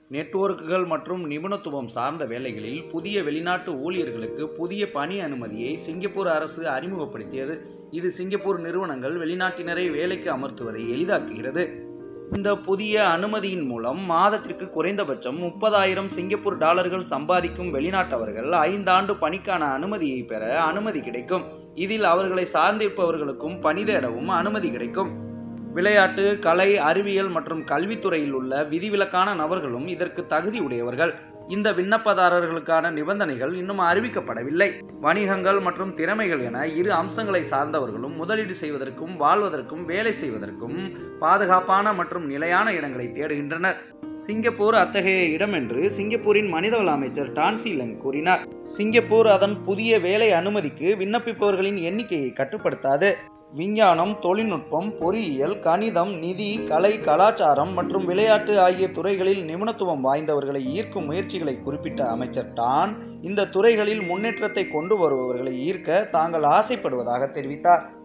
நெட்வொர்க்குகள் மற்றும் நிபுணத்துவம் சார்ந்த வேலைகளில் புதிய வெளிநாட்டு ஊழியர்களுக்கு புதிய பணி அனுமதியை சிங்கப்பூர் அரசு அறிமுகப்படுத்தியது இது சிங்கப்பூர் நிறுவனங்கள் வெளிநாட்டினரை வேலைக்கு அமர்த்துவதை எளிதாக்குகிறது இந்த புதிய அனுமதியின் மூலம் மாதத்திற்கு குறைந்தபட்சம் முப்பதாயிரம் சிங்கப்பூர் டாலர்கள் சம்பாதிக்கும் வெளிநாட்டவர்கள் ஐந்தாண்டு பணிக்கான அனுமதியை பெற அனுமதி கிடைக்கும் இதில் அவர்களை சார்ந்திருப்பவர்களுக்கும் பணி தேடவும் அனுமதி கிடைக்கும் விளையாட்டு கலை அறிவியல் மற்றும் கல்வித்துறையில் உள்ள விதிவிலக்கான நபர்களும் இதற்கு தகுதி உடையவர்கள் இந்த விண்ணப்பதாரர்களுக்கான நிபந்தனைகள் இன்னும் அறிவிக்கப்படவில்லை வணிகங்கள் மற்றும் திறமைகள் என இரு அம்சங்களை சார்ந்தவர்களும் முதலீடு செய்வதற்கும் வாழ்வதற்கும் வேலை செய்வதற்கும் பாதுகாப்பான மற்றும் நிலையான இடங்களை தேடுகின்றனர் சிங்கப்பூர் அத்தகைய இடம் என்று சிங்கப்பூரின் மனிதவள அமைச்சர் டான்சி லெங் கூறினார் சிங்கப்பூர் அதன் புதிய வேலை அனுமதிக்கு விண்ணப்பிப்பவர்களின் எண்ணிக்கையை கட்டுப்படுத்தாது விஞ்ஞானம் தொழில்நுட்பம் பொறியியல் கணிதம் நிதி கலை கலாச்சாரம் மற்றும் விளையாட்டு ஆகிய துறைகளில் நிபுணத்துவம் வாய்ந்தவர்களை ஈர்க்கும் முயற்சிகளை குறிப்பிட்ட அமைச்சர் டான் இந்த துறைகளில் முன்னேற்றத்தை கொண்டு வருபவர்களை ஈர்க்க தாங்கள் ஆசைப்படுவதாக தெரிவித்தார்